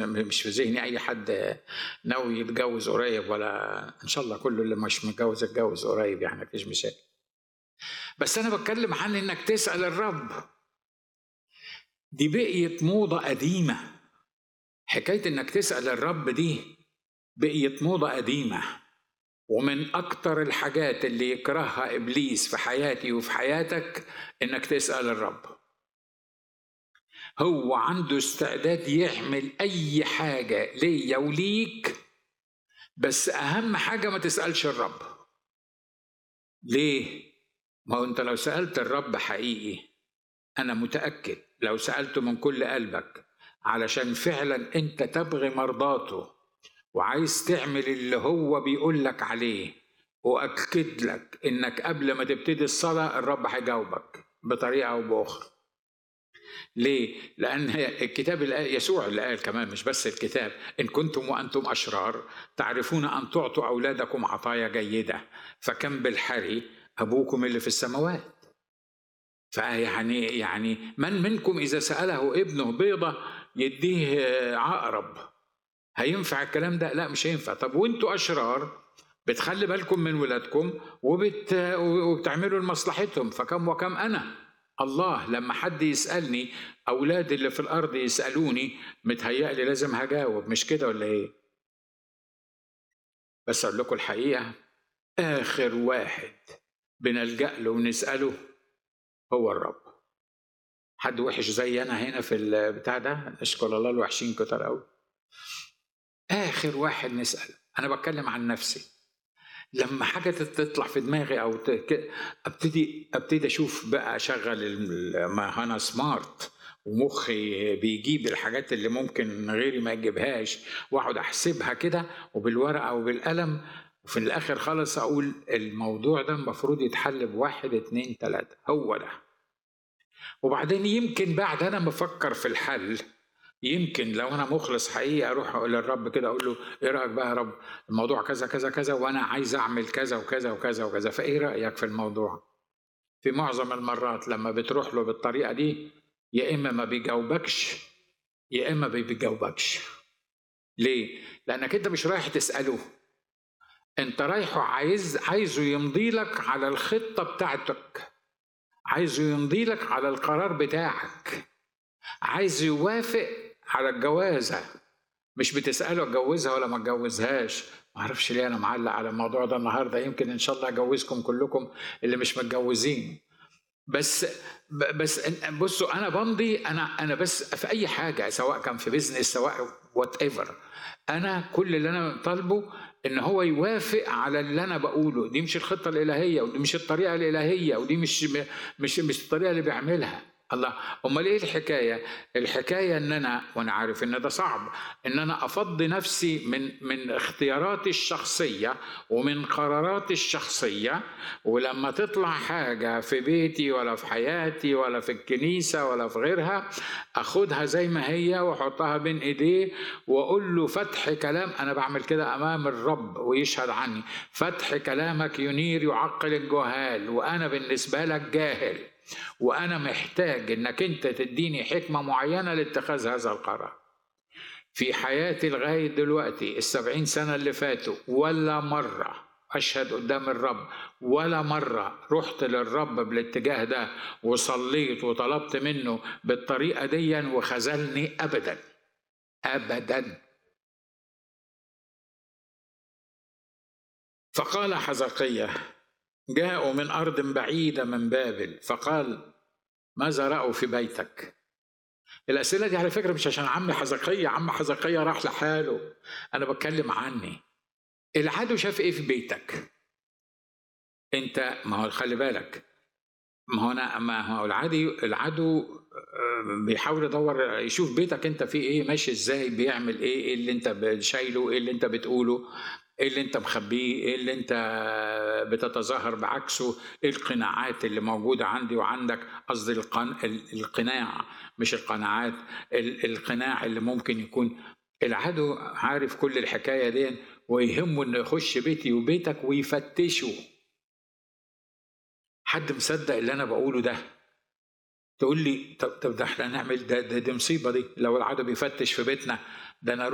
مش في ذهني اي حد ناوي يتجوز قريب ولا ان شاء الله كله اللي مش متجوز يتجوز قريب يعني مفيش مشاكل بس انا بتكلم عن انك تسال الرب دي بقيت موضه قديمه حكايه انك تسال الرب دي بقيت موضه قديمه ومن اكتر الحاجات اللي يكرهها ابليس في حياتي وفي حياتك انك تسال الرب هو عنده استعداد يعمل اي حاجه ليا وليك بس اهم حاجه ما تسالش الرب ليه ما هو انت لو سالت الرب حقيقي انا متاكد لو سالته من كل قلبك علشان فعلا انت تبغي مرضاته وعايز تعمل اللي هو بيقول لك عليه واكد لك انك قبل ما تبتدي الصلاه الرب هيجاوبك بطريقه او باخرى ليه؟ لأن الكتاب يسوع اللي قال كمان مش بس الكتاب إن كنتم وأنتم أشرار تعرفون أن تعطوا أولادكم عطايا جيدة فكم بالحري أبوكم اللي في السماوات فيعني يعني من منكم إذا سأله ابنه بيضة يديه عقرب هينفع الكلام ده؟ لا مش هينفع طب وانتوا أشرار بتخلي بالكم من ولادكم وبت... وبتعملوا لمصلحتهم فكم وكم أنا الله لما حد يسألني أولادي اللي في الأرض يسألوني متهيألي لازم هجاوب مش كده ولا إيه؟ بس أقول لكم الحقيقة آخر واحد بنلجأ له ونسأله هو الرب حد وحش زي أنا هنا في البتاع ده نشكر الله الوحشين كتر قوي آخر واحد نسأل أنا بتكلم عن نفسي لما حاجه تطلع في دماغي او ابتدي ابتدي اشوف بقى اشغل ما انا سمارت ومخي بيجيب الحاجات اللي ممكن غيري ما يجيبهاش واقعد احسبها كده وبالورقه وبالقلم وفي الاخر خالص اقول الموضوع ده المفروض يتحل بواحد اتنين تلاته هو ده وبعدين يمكن بعد انا بفكر في الحل يمكن لو انا مخلص حقيقي اروح اقول للرب كده اقول له ايه رايك بقى يا رب الموضوع كذا كذا كذا وانا عايز اعمل كذا وكذا وكذا وكذا فايه رايك في الموضوع في معظم المرات لما بتروح له بالطريقه دي يا اما ما بيجاوبكش يا اما ما بيجاوبكش ليه لانك انت مش رايح تساله انت رايحه عايز عايزه يمضي لك على الخطه بتاعتك عايزه يمضي لك على القرار بتاعك عايز يوافق على الجوازة مش بتسأله اتجوزها ولا ما اتجوزهاش ما اعرفش ليه انا معلق على الموضوع ده النهارده يمكن ان شاء الله اجوزكم كلكم اللي مش متجوزين بس بس بصوا انا بمضي انا انا بس في اي حاجه سواء كان في بيزنس سواء وات ايفر انا كل اللي انا طالبه ان هو يوافق على اللي انا بقوله دي مش الخطه الالهيه ودي مش الطريقه الالهيه ودي مش مش مش الطريقه اللي بيعملها الله امال ايه الحكايه الحكايه ان انا وانا عارف ان ده صعب ان انا افضي نفسي من من اختياراتي الشخصيه ومن قراراتي الشخصيه ولما تطلع حاجه في بيتي ولا في حياتي ولا في الكنيسه ولا في غيرها اخدها زي ما هي واحطها بين ايديه واقول له فتح كلام انا بعمل كده امام الرب ويشهد عني فتح كلامك ينير يعقل الجهال وانا بالنسبه لك جاهل وانا محتاج انك انت تديني حكمه معينه لاتخاذ هذا القرار في حياتي لغايه دلوقتي السبعين سنه اللي فاتوا ولا مره اشهد قدام الرب ولا مره رحت للرب بالاتجاه ده وصليت وطلبت منه بالطريقه دي وخذلني ابدا ابدا فقال حزقيه جاءوا من أرض بعيدة من بابل فقال ماذا رأوا في بيتك الأسئلة دي على فكرة مش عشان عم حزقية عم حزقية راح لحاله أنا بتكلم عني العدو شاف إيه في بيتك أنت ما هو خلي بالك ما هو أنا ما هو العدو العدو بيحاول يدور يشوف بيتك انت فيه ايه ماشي ازاي بيعمل ايه ايه اللي انت شايله ايه اللي انت بتقوله ايه اللي انت مخبيه ايه اللي انت بتتظاهر بعكسه ايه القناعات اللي موجوده عندي وعندك قصدي القن... القناع مش القناعات القناع اللي ممكن يكون العدو عارف كل الحكايه دي ويهمه انه يخش بيتي وبيتك ويفتشه حد مصدق اللي انا بقوله ده تقول لي طب طب ده احنا هنعمل ده, ده دي مصيبه دي لو العدو بيفتش في بيتنا ده انا